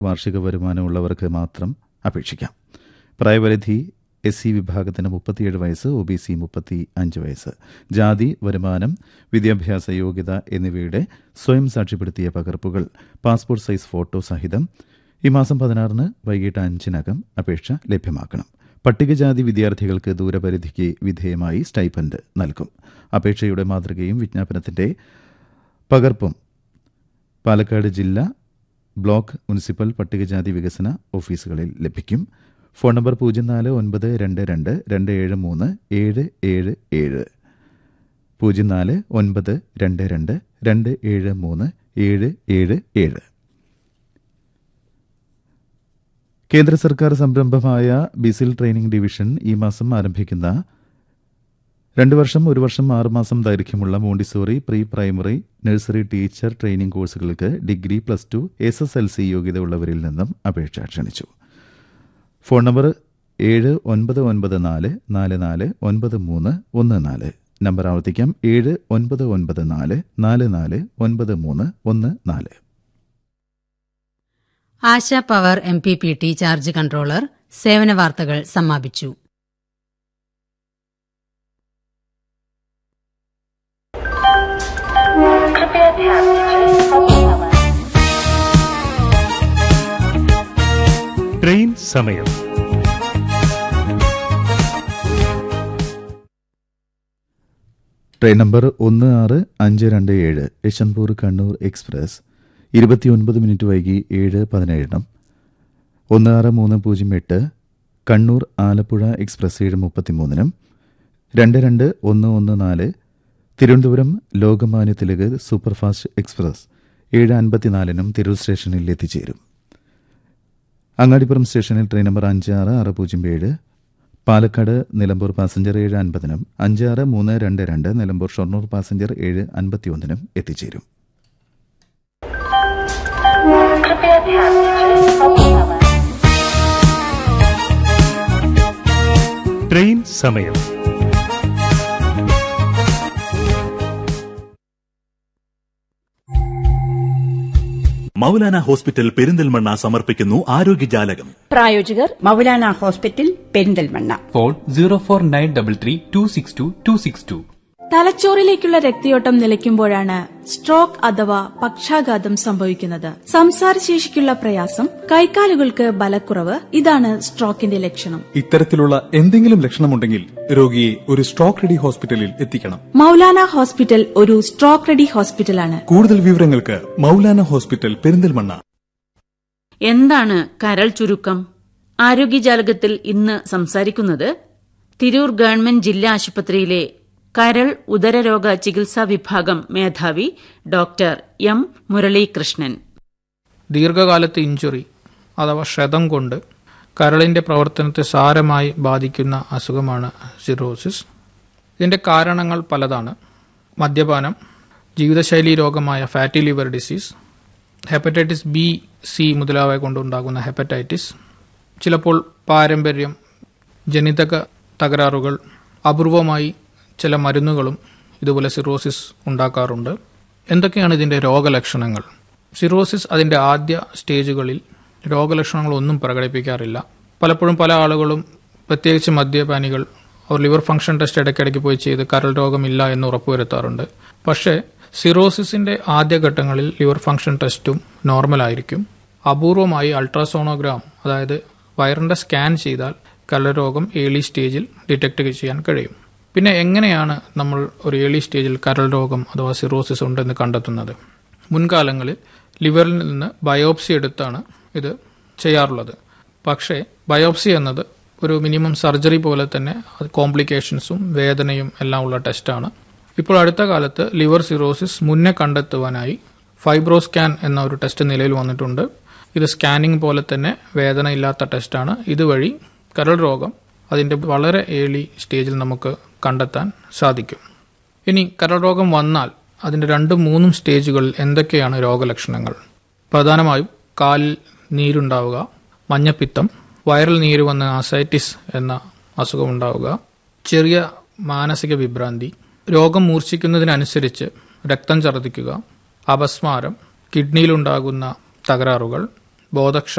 വാർഷിക വരുമാനമുള്ളവർക്ക് മാത്രം അപേക്ഷിക്കാം പ്രായപരിധി എസ് സി വിഭാഗത്തിന് മുപ്പത്തിയേഴ് വയസ്സ് ഒ ബി സി മുപ്പത്തി അഞ്ച് വയസ്സ് ജാതി വരുമാനം വിദ്യാഭ്യാസ യോഗ്യത എന്നിവയുടെ സ്വയം സാക്ഷ്യപ്പെടുത്തിയ പകർപ്പുകൾ പാസ്പോർട്ട് സൈസ് ഫോട്ടോ സഹിതം ഈ മാസം പതിനാറിന് വൈകിട്ട് അഞ്ചിനകം അപേക്ഷ ലഭ്യമാക്കണം പട്ടികജാതി വിദ്യാർത്ഥികൾക്ക് ദൂരപരിധിക്ക് വിധേയമായി സ്റ്റൈപ്പൻഡ് നൽകും അപേക്ഷയുടെ മാതൃകയും വിജ്ഞാപനത്തിന്റെ പകർപ്പും പാലക്കാട് ജില്ല ബ്ലോക്ക് മുനിസിപ്പൽ പട്ടികജാതി വികസന ഓഫീസുകളിൽ ലഭിക്കും ഫോൺ നമ്പർ പൂജ്യം നാല് ഒൻപത് രണ്ട് രണ്ട് രണ്ട് ഏഴ് മൂന്ന് ഏഴ് ഏഴ് ഏഴ് പൂജ്യം നാല് ഒൻപത് രണ്ട് രണ്ട് രണ്ട് ഏഴ് മൂന്ന് ഏഴ് ഏഴ് ഏഴ് കേന്ദ്ര സർക്കാർ സംരംഭമായ ബിസിൽ ട്രെയിനിംഗ് ഡിവിഷൻ ഈ മാസം ആരംഭിക്കുന്ന രണ്ട് വർഷം ഒരു വർഷം ആറ് മാസം ദൈർഘ്യമുള്ള Montessori pre primary nursery teacher training കോഴ്സുകൾക്ക് degree plus two S S L C യോഗ്യതയുള്ളവരിൽ നിന്നും അപേക്ഷ ക്ഷണിച്ചു ഫോൺ നമ്പർ ഏഴ് ഒൻപത് ഒൻപത് നാല് നാല് നാല് ഒൻപത് മൂന്ന് ഒന്ന് നാല് നമ്പർ ആവർത്തിക്കാം ഏഴ് ഒൻപത് ഒൻപത് നാല് നാല് നാല് ഒൻപത് മൂന്ന് ഒന്ന് നാല് Asha power M P P T charge controller സേവന വാർത്തകൾ സമാപിച്ചു कृपया ध्यान दीजिए सभी समय ട്രെയിൻ സമയം ട്രെയിൻ നമ്പർ ഒന്ന് ആറ് അഞ്ച് രണ്ട് ഏഴ് യശംപൂർ കണ്ണൂർ എക്സ്പ്രസ് ഇരുപത്തിയൊൻപത് മിനിറ്റ് വൈകി ഏഴ് പതിനേഴിനും ഒന്ന് ആറ് മൂന്ന് പൂജ്യം എട്ട് കണ്ണൂർ ആലപ്പുഴ എക്സ്പ്രസ് ഏഴ് മുപ്പത്തിമൂന്നിനും രണ്ട് രണ്ട് ഒന്ന് ഒന്ന് നാല് തിരുവനന്തപുരം ലോകമാന്യ തിലക് സൂപ്പർഫാസ്റ്റ് എക്സ്പ്രസ് ഏഴ് അൻപത്തിനാലിനും തിരൂർ സ്റ്റേഷനിൽ എത്തിച്ചേരും അങ്ങാടിപ്പുറം സ്റ്റേഷനിൽ ട്രെയിൻ നമ്പർ അഞ്ച് ആറ് ആറ് പൂജ്യം ഏഴ് പാലക്കാട് നിലമ്പൂർ പാസഞ്ചർ ഏഴ് അൻപതിനും അഞ്ച് ആറ് മൂന്ന് രണ്ട് രണ്ട് നിലമ്പൂർ ഷൊർണൂർ പാസഞ്ചർ ഏഴ് അൻപത്തിയൊന്നിനും എത്തിച്ചേരും कृपया ध्यान दीजिए सभी समय ട്രെയിൻ സമയം മൗലാന ഹോസ്പിറ്റൽ പെരിന്തൽമണ്ണ സമർപ്പിക്കുന്നു ആരോഗ്യജാലകം പ്രായോജകർ Maulana hospital Perinthalmanna phone zero four nine double three two six two two six two തലച്ചോറിലേക്കുള്ള രക്തയോട്ടം നിലയ്ക്കുമ്പോഴാണ് സ്ട്രോക്ക് അഥവാ പക്ഷാഘാതം സംഭവിക്കുന്നത് സംസാരശേഷിക്കുള്ള പ്രയാസം കൈക്കാലുകൾക്ക് ബലക്കുറവ് ഇതാണ് സ്ട്രോക്കിന്റെ ലക്ഷണം ഇത്തരത്തിലുള്ള എന്തെങ്കിലും ലക്ഷണമുണ്ടെങ്കിൽ രോഗിയെ ഒരു സ്ട്രോക്ക് റെഡി ഹോസ്പിറ്റലിൽ എത്തിക്കണം മൗലാന ഹോസ്പിറ്റൽ ഒരു സ്ട്രോക്ക് റെഡി ഹോസ്പിറ്റലാണ് കൂടുതൽ വിവരങ്ങൾക്ക് മൗലാന ഹോസ്പിറ്റൽ പെരിന്തൽമണ്ണ എന്താണ് കരൾ ചുരുക്കം ആരോഗ്യജാലകത്തിൽ ഇന്ന് സംസാരിക്കുന്നത് തിരൂർ ഗവൺമെന്റ് ജില്ലാ ആശുപത്രിയിലെ കരൾ ഉദരരോഗ ചികിത്സാ വിഭാഗം മേധാവി ഡോക്ടർ എം മുരളീകൃഷ്ണൻ ദീർഘകാലത്തെ ഇഞ്ചുറി അഥവാ ക്ഷതം കൊണ്ട് കരളിൻ്റെ പ്രവർത്തനത്തെ സാരമായി ബാധിക്കുന്ന അസുഖമാണ് സിറോസിസ് ഇതിൻ്റെ കാരണങ്ങൾ പലതാണ് മദ്യപാനം ജീവിതശൈലി രോഗമായ fatty liver disease hepatitis B C മുതലായവ കൊണ്ടുണ്ടാകുന്ന ഹെപ്പറ്റൈറ്റിസ് ചിലപ്പോൾ പാരമ്പര്യം ജനിതക തകരാറുകൾ അപൂർവമായി ചില മരുന്നുകളും ഇതുപോലെ സിറോസിസ് ഉണ്ടാക്കാറുണ്ട് എന്തൊക്കെയാണ് ഇതിൻ്റെ രോഗലക്ഷണങ്ങൾ സിറോസിസ് അതിൻ്റെ ആദ്യ സ്റ്റേജുകളിൽ രോഗലക്ഷണങ്ങളൊന്നും പ്രകടിപ്പിക്കാറില്ല പലപ്പോഴും പല ആളുകളും പ്രത്യേകിച്ച് മദ്യപാനികൾ അവർ ലിവർ ഫംഗ്ഷൻ ടെസ്റ്റ് ഇടയ്ക്കിടയ്ക്ക് പോയി ചെയ്ത് കരൾ രോഗമില്ല എന്ന് ഉറപ്പുവരുത്താറുണ്ട് പക്ഷേ സിറോസിസിന്റെ ആദ്യഘട്ടങ്ങളിൽ ലിവർ ഫംഗ്ഷൻ ടെസ്റ്റും നോർമൽ ആയിരിക്കും അപൂർവമായി അൾട്രാസോണോഗ്രാം അതായത് വയറിന്റെ സ്കാൻ ചെയ്താൽ കരൾ രോഗം ഏർലി സ്റ്റേജിൽ ഡിറ്റക്ട് ചെയ്യാൻ കഴിയും പിന്നെ എങ്ങനെയാണ് നമ്മൾ ഒരു ഏർലി സ്റ്റേജിൽ കരൾ രോഗം അഥവാ സിറോസിസ് ഉണ്ടെന്ന് കണ്ടെത്തുന്നത് മുൻകാലങ്ങളിൽ ലിവറിൽ നിന്ന് ബയോപ്സി എടുത്താണ് ഇത് ചെയ്യാറുള്ളത് പക്ഷേ ബയോപ്സി എന്നത് ഒരു മിനിമം സർജറി പോലെ തന്നെ അത് കോംപ്ലിക്കേഷൻസും വേദനയും എല്ലാം ഉള്ള ടെസ്റ്റാണ് ഇപ്പോൾ അടുത്ത കാലത്ത് ലിവർ സിറോസിസ് മുന്നേ കണ്ടെത്തുവാനായി ഫൈബ്രോസ്കാൻ എന്ന ഒരു ടെസ്റ്റ് നിലയിൽ വന്നിട്ടുണ്ട് ഇത് സ്കാനിംഗ് പോലെ തന്നെ വേദന ഇല്ലാത്ത ടെസ്റ്റാണ് ഇതുവഴി കരൾ രോഗം അതിൻ്റെ വളരെ ഏർലി സ്റ്റേജിൽ നമുക്ക് കണ്ടെത്താൻ സാധിക്കും ഇനി കരൾ രോഗം വന്നാൽ അതിൻ്റെ രണ്ടും മൂന്നും സ്റ്റേജുകളിൽ എന്തൊക്കെയാണ് രോഗലക്ഷണങ്ങൾ പ്രധാനമായും കാലിൽ നീരുണ്ടാവുക മഞ്ഞപ്പിത്തം വയറിൽ നീര് വന്ന ആസൈറ്റിസ് എന്ന അസുഖം ഉണ്ടാവുക ചെറിയ മാനസിക വിഭ്രാന്തി രോഗം മൂർച്ഛിക്കുന്നതിനനുസരിച്ച് രക്തം ഛർദ്ദിക്കുക അപസ്മാരം കിഡ്നിയിലുണ്ടാകുന്ന തകരാറുകൾ ബോധക്ഷ